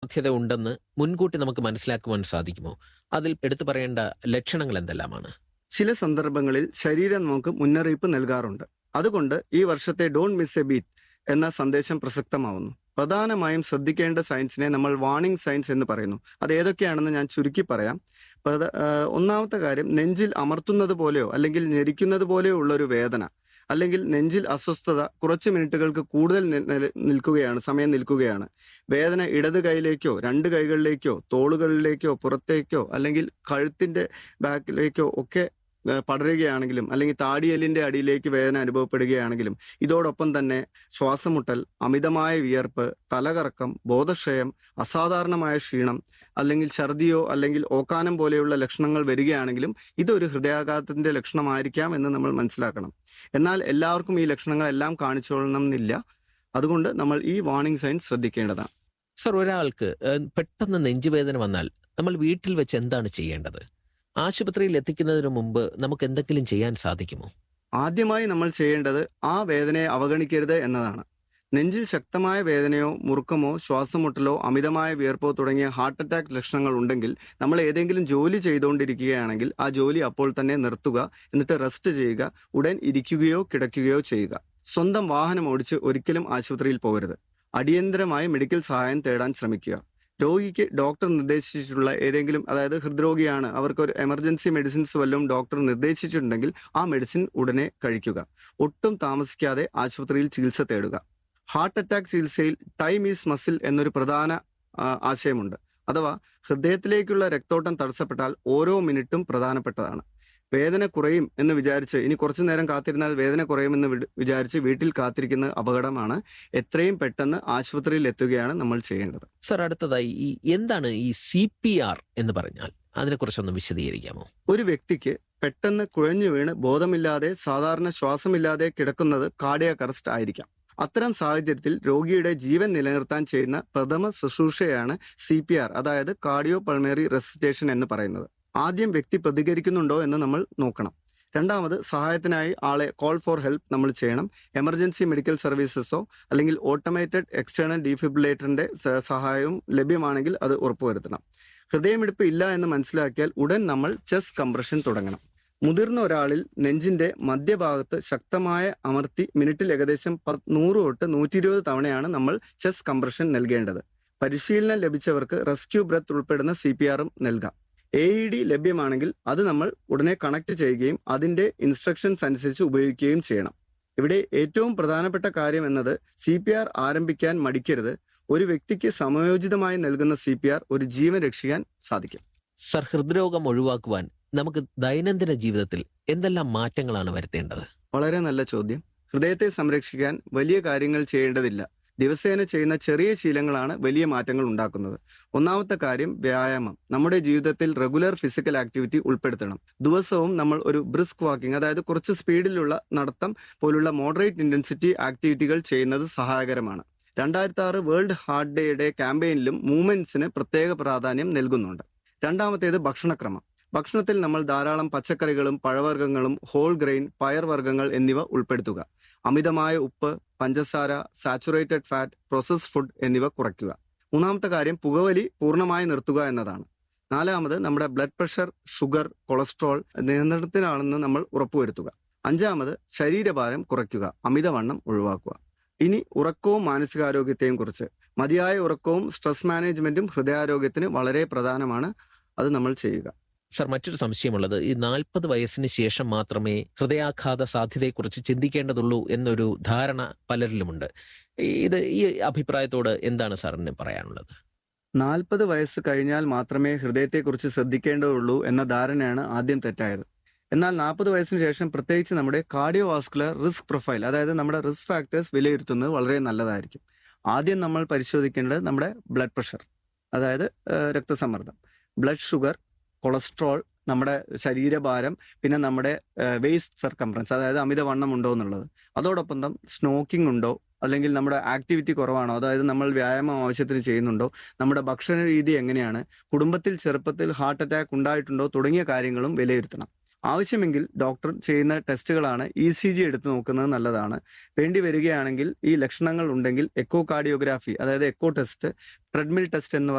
സാധ്യത ഉണ്ടെന്ന് മുൻകൂട്ടി നമുക്ക് മനസ്സിലാക്കുവാൻ സാധിക്കുമോ അതിൽ എടുത്തു പറയേണ്ട ലക്ഷണങ്ങൾ എന്തെല്ലാമാണ് ചില സന്ദർഭങ്ങളിൽ ശരീരം നമുക്ക് മുന്നറിയിപ്പ് നൽകാറുണ്ട് അതുകൊണ്ട് ഈ വർഷത്തെ ഡോണ്ട് മിസ് എ ബീറ്റ് എന്ന സന്ദേശം പ്രസക്തമാവുന്നു പ്രധാനമായും ശ്രദ്ധിക്കേണ്ട സയൻസിനെ നമ്മൾ വാണിംഗ് സയൻസ് എന്ന് പറയുന്നു അത് ഏതൊക്കെയാണെന്ന് ഞാൻ ചുരുക്കി പറയാം പ്രധ- ആ, ഒന്നാമത്തെ കാര്യം നെഞ്ചിൽ അമർത്തുന്നത് പോലെയോ അല്ലെങ്കിൽ ഞെരിക്കുന്നത് പോലെയോ ഉള്ള ഒരു വേദന അല്ലെങ്കിൽ നെഞ്ചിൽ അസ്വസ്ഥത കുറച്ച് മിനിറ്റുകൾക്ക് കൂടുതൽ നി- നില- നിൽക്കുകയാണ് സമയം നിൽക്കുകയാണ് വേദന ഇടത് കൈയിലേക്കോ രണ്ട് കൈകളിലേക്കോ തോളുകളിലേക്കോ പുറത്തേക്കോ അല്ലെങ്കിൽ കഴുത്തിന്റെ ബാക്കിലേക്കോ ഒക്കെ ഏ, പടരുകയാണെങ്കിലും അല്ലെങ്കിൽ താടിയെല്ലിന്റെ അടിയിലേക്ക് വേദന അനുഭവപ്പെടുകയാണെങ്കിലും ഇതോടൊപ്പം തന്നെ ശ്വാസമുട്ടൽ അമിതമായ വിയർപ്പ് തലകറക്കം ബോധക്ഷയം അസാധാരണമായ ക്ഷീണം അല്ലെങ്കിൽ ഛർദിയോ അല്ലെങ്കിൽ ഓക്കാനം പോലെയുള്ള ലക്ഷണങ്ങൾ വരികയാണെങ്കിലും ഇതൊരു ഹൃദയാഘാതത്തിന്റെ ലക്ഷണമായിരിക്കാം എന്ന് നമ്മൾ മനസ്സിലാക്കണം എന്നാൽ എല്ലാവർക്കും ഈ ലക്ഷണങ്ങളെല്ലാം കാണിച്ചോളണം എന്നില്ല അതുകൊണ്ട് നമ്മൾ ഈ വാർണിംഗ് സൈൻ ശ്രദ്ധിക്കേണ്ടതാണ് സർ ഒരാൾക്ക് ഏഹ്, പെട്ടെന്ന് നെഞ്ചുവേദന വന്നാൽ നമ്മൾ വീട്ടിൽ വെച്ച് എന്താണ് ചെയ്യേണ്ടത് ആശുപത്രിയിൽ എത്തിക്കുന്നതിന് മുമ്പ് നമുക്ക് എന്തെങ്കിലും ചെയ്യാൻ സാധിക്കുമോ ആദ്യമായി നമ്മൾ ചെയ്യേണ്ടത് ആ വേദനയെ അവഗണിക്കരുത് എന്നതാണ് നെഞ്ചിൽ ശക്തമായ വേദനയോ മുറുക്കമോ ശ്വാസമുട്ടലോ അമിതമായ വിയർപ്പോ തുടങ്ങിയ ഹാർട്ട് അറ്റാക്ക് ലക്ഷണങ്ങൾ ഉണ്ടെങ്കിൽ നമ്മൾ ഏതെങ്കിലും ജോലി ചെയ്തുകൊണ്ടിരിക്കുകയാണെങ്കിൽ ആ ജോലി അപ്പോൾ തന്നെ നിർത്തുക എന്നിട്ട് റെസ്റ്റ് ചെയ്യുക ഉടൻ ഇരിക്കുകയോ കിടക്കുകയോ ചെയ്യുക സ്വന്തം വാഹനം ഓടിച്ച് ഒരിക്കലും ആശുപത്രിയിൽ പോകരുത് അടിയന്തരമായി മെഡിക്കൽ സഹായം തേടാൻ ശ്രമിക്കുക രോഗിക്ക് ഡോക്ടർ നിർദ്ദേശിച്ചിട്ടുള്ള ഏതെങ്കിലും അതായത് ഹൃദ്രോഗിയാണ് അവർക്ക് ഒരു എമർജൻസി മെഡിസിൻസ് വല്ലതും ഡോക്ടർ നിർദ്ദേശിച്ചിട്ടുണ്ടെങ്കിൽ ആ മെഡിസിൻ ഉടനെ കഴിക്കുക ഒട്ടും താമസിക്കാതെ ആശുപത്രിയിൽ ചികിത്സ തേടുക ഹാർട്ട് അറ്റാക്ക് ചികിത്സയിൽ ടൈം ഈസ് മസിൽ എന്നൊരു പ്രധാന ആ, ആശയമുണ്ട് അഥവാ ഹൃദയത്തിലേക്കുള്ള രക്തോട്ടം തടസ്സപ്പെട്ടാൽ ഓരോ മിനിറ്റും പ്രധാനപ്പെട്ടതാണ് വേദന കുറയും എന്ന് വിചാരിച്ച് ഇനി കുറച്ചു നേരം കാത്തിരുന്നാൽ വേദന കുറയുമെന്ന് വിട് വിചാരിച്ച് വീട്ടിൽ കാത്തിരിക്കുന്ന അപകടമാണ് എത്രയും പെട്ടെന്ന് ആശുപത്രിയിൽ എത്തുകയാണ് നമ്മൾ ചെയ്യേണ്ടത് സർ അടുത്തതായി ഈ എന്താണ് ഈ സി പി ആർ എന്ന് പറഞ്ഞാൽ അതിനെക്കുറിച്ചൊന്ന് വിശദീകരിക്കാമോ ഒരു വ്യക്തിക്ക് പെട്ടെന്ന് കുഴഞ്ഞു വീണ് ബോധമില്ലാതെ സാധാരണ ശ്വാസമില്ലാതെ കിടക്കുന്നത് കാർഡിയാക് അറസ്റ്റ് ആയിരിക്കാം അത്തരം സാഹചര്യത്തിൽ രോഗിയുടെ ജീവൻ നിലനിർത്താൻ ചെയ്യുന്ന പ്രഥമ ശുശ്രൂഷയാണ് സി പി ആർ അതായത് കാർഡിയോ പൾമറി റെസിസ്റ്റേഷൻ എന്ന് പറയുന്നത് ആദ്യം വ്യക്തി പ്രതികരിക്കുന്നുണ്ടോ എന്ന് നമ്മൾ നോക്കണം രണ്ടാമത് സഹായത്തിനായി ആളെ കോൾ ഫോർ ഹെൽപ്പ് നമ്മൾ ചെയ്യണം എമർജൻസി മെഡിക്കൽ സർവീസസോ അല്ലെങ്കിൽ ഓട്ടോമേറ്റഡ് എക്സ്റ്റേണൽ ഡീഫിബ്രിലേറ്ററിന്റെ സ- സഹായവും ലഭ്യമാണെങ്കിൽ അത് ഉറപ്പുവരുത്തണം ഹൃദയമിടിപ്പ് ഇല്ല എന്ന് മനസ്സിലാക്കിയാൽ ഉടൻ നമ്മൾ ചെസ്റ്റ് കംപ്രഷൻ തുടങ്ങണം മുതിർന്ന ഒരാളിൽ നെഞ്ചിന്റെ മധ്യഭാഗത്ത് ശക്തമായ അമർത്തി മിനിറ്റിൽ ഏകദേശം പത്ത് നൂറ് തൊട്ട് നൂറ്റി ഇരുപത് തവണയാണ് നമ്മൾ ചെസ്റ്റ് കംപ്രഷൻ നൽകേണ്ടത് പരിശീലനം ലഭിച്ചവർക്ക് റെസ്ക്യൂ ബ്രത്ത് ഉൾപ്പെടുന്ന സി പി ആറും നൽകാം എ ഇ ഡി ലഭ്യമാണെങ്കിൽ അത് നമ്മൾ ഉടനെ കണക്ട് ചെയ്യുകയും അതിന്റെ ഇൻസ്ട്രക്ഷൻസ് അനുസരിച്ച് ഉപയോഗിക്കുകയും ചെയ്യണം ഇവിടെ ഏറ്റവും പ്രധാനപ്പെട്ട കാര്യം എന്നത് സി പി ആർ ആരംഭിക്കാൻ മടിക്കരുത് ഒരു വ്യക്തിക്ക് സമയോചിതമായി നൽകുന്ന സി പി ആർ ഒരു ജീവൻ രക്ഷിക്കാൻ സാധിക്കും സർ ഹൃദ്രോഗം ഒഴിവാക്കുവാൻ നമുക്ക് ദൈനംദിന ജീവിതത്തിൽ എന്തെല്ലാം മാറ്റങ്ങളാണ് വരുത്തേണ്ടത് വളരെ നല്ല ചോദ്യം ഹൃദയത്തെ സംരക്ഷിക്കാൻ വലിയ കാര്യങ്ങൾ ചെയ്യേണ്ടതില്ല ദിവസേന ചെയ്യുന്ന ചെറിയ ശീലങ്ങളാണ് വലിയ മാറ്റങ്ങൾ ഉണ്ടാക്കുന്നത് ഒന്നാമത്തെ കാര്യം വ്യായാമം നമ്മുടെ ജീവിതത്തിൽ റെഗുലർ ഫിസിക്കൽ ആക്ടിവിറ്റി ഉൾപ്പെടുത്തണം ദിവസവും നമ്മൾ ഒരു ബ്രിസ്ക് വാക്കിംഗ് അതായത് കുറച്ച് സ്പീഡിലുള്ള നടത്തം പോലുള്ള മോഡറേറ്റ് ഇന്റൻസിറ്റി ആക്ടിവിറ്റികൾ ചെയ്യുന്നത് സഹായകരമാണ് രണ്ടായിരത്തി ആറ് വേൾഡ് ഹാർട്ട് ഡേയുടെ ക്യാമ്പയിനിലും മൂവ്മെന്റ്സിന് പ്രത്യേക പ്രാധാന്യം നൽകുന്നുണ്ട് രണ്ടാമത്തേത് ഭക്ഷണക്രമം ഭക്ഷണത്തിൽ നമ്മൾ ധാരാളം പച്ചക്കറികളും പഴവർഗ്ഗങ്ങളും ഹോൾ ഗ്രെയിൻ പയർവർഗ്ഗങ്ങൾ എന്നിവ ഉൾപ്പെടുത്തുക അമിതമായ ഉപ്പ് പഞ്ചസാര സാച്ചുറേറ്റഡ് ഫാറ്റ് പ്രോസസ്ഡ് ഫുഡ് എന്നിവ കുറയ്ക്കുക മൂന്നാമത്തെ കാര്യം പുകവലി പൂർണ്ണമായി നിർത്തുക എന്നതാണ് നാലാമത് നമ്മുടെ ബ്ലഡ് പ്രഷർ ഷുഗർ കൊളസ്ട്രോൾ നിയന്ത്രണത്തിലാണെന്ന് നമ്മൾ ഉറപ്പുവരുത്തുക അഞ്ചാമത് ശരീരഭാരം കുറയ്ക്കുക അമിതവണ്ണം ഒഴിവാക്കുക ഇനി ഉറക്കവും മാനസികാരോഗ്യത്തെയും കുറിച്ച് മതിയായ ഉറക്കവും സ്ട്രെസ് മാനേജ്മെന്റും ഹൃദയാരോഗ്യത്തിന് വളരെ പ്രധാനമാണ് അത് നമ്മൾ ചെയ്യുക സർ മറ്റൊരു സംശയമുള്ളത് ഈ നാൽപ്പത് വയസ്സിന് ശേഷം മാത്രമേ ഹൃദയാഘാത സാധ്യതയെക്കുറിച്ച് ചിന്തിക്കേണ്ടതുള്ളൂ എന്നൊരു ധാരണ പലരിലുമുണ്ട് ഇത് ഈ അഭിപ്രായത്തോട് എന്താണ് സാറിന് പറയാനുള്ളത് നാൽപ്പത് വയസ്സ് കഴിഞ്ഞാൽ മാത്രമേ ഹൃദയത്തെക്കുറിച്ച് ശ്രദ്ധിക്കേണ്ടതുള്ളൂ എന്ന ധാരണയാണ് ആദ്യം തെറ്റായത് എന്നാൽ നാൽപ്പത് വയസ്സിന് ശേഷം പ്രത്യേകിച്ച് നമ്മുടെ കാർഡിയോ വാസ്കുലർ റിസ്ക് പ്രൊഫൈൽ അതായത് നമ്മുടെ റിസ്ക് ഫാക്ടേഴ്സ് വിലയിരുത്തുന്നത് വളരെ നല്ലതായിരിക്കും ആദ്യം നമ്മൾ പരിശോധിക്കേണ്ടത് നമ്മുടെ ബ്ലഡ് പ്രഷർ അതായത് ഏഹ്, രക്തസമ്മർദ്ദം ബ്ലഡ് ഷുഗർ കൊളസ്ട്രോൾ നമ്മുടെ ശരീരഭാരം പിന്നെ നമ്മുടെ വേസ്റ്റ് സർക്കംഫറൻസ് അതായത് അമിതവണ്ണം ഉണ്ടോ എന്നുള്ളത് അതോടൊപ്പം തന്നെ സ്നോക്കിംഗ് ഉണ്ടോ അല്ലെങ്കിൽ നമ്മുടെ ആക്ടിവിറ്റി കുറവാണോ അതായത് നമ്മൾ വ്യായാമം ആവശ്യത്തിന് ചെയ്യുന്നുണ്ടോ നമ്മുടെ ഭക്ഷണ രീതി എങ്ങനെയാണ് കുടുംബത്തിൽ ചെറുപ്പത്തിൽ ഹാർട്ട് അറ്റാക്ക് ഉണ്ടായിട്ടുണ്ടോ തുടങ്ങിയ കാര്യങ്ങളും വിലയിരുത്തണം ആവശ്യമെങ്കിൽ ഡോക്ടർ ചെയ്യുന്ന ടെസ്റ്റുകളാണ് ഇ സി ജി എടുത്തു നോക്കുന്നത് നല്ലതാണ് വേണ്ടി വരികയാണെങ്കിൽ ഈ ലക്ഷണങ്ങൾ ഉണ്ടെങ്കിൽ എക്കോ കാർഡിയോഗ്രാഫി അതായത് എക്കോ ടെസ്റ്റ് ട്രെഡ്മിൽ ടെസ്റ്റ് എന്ന്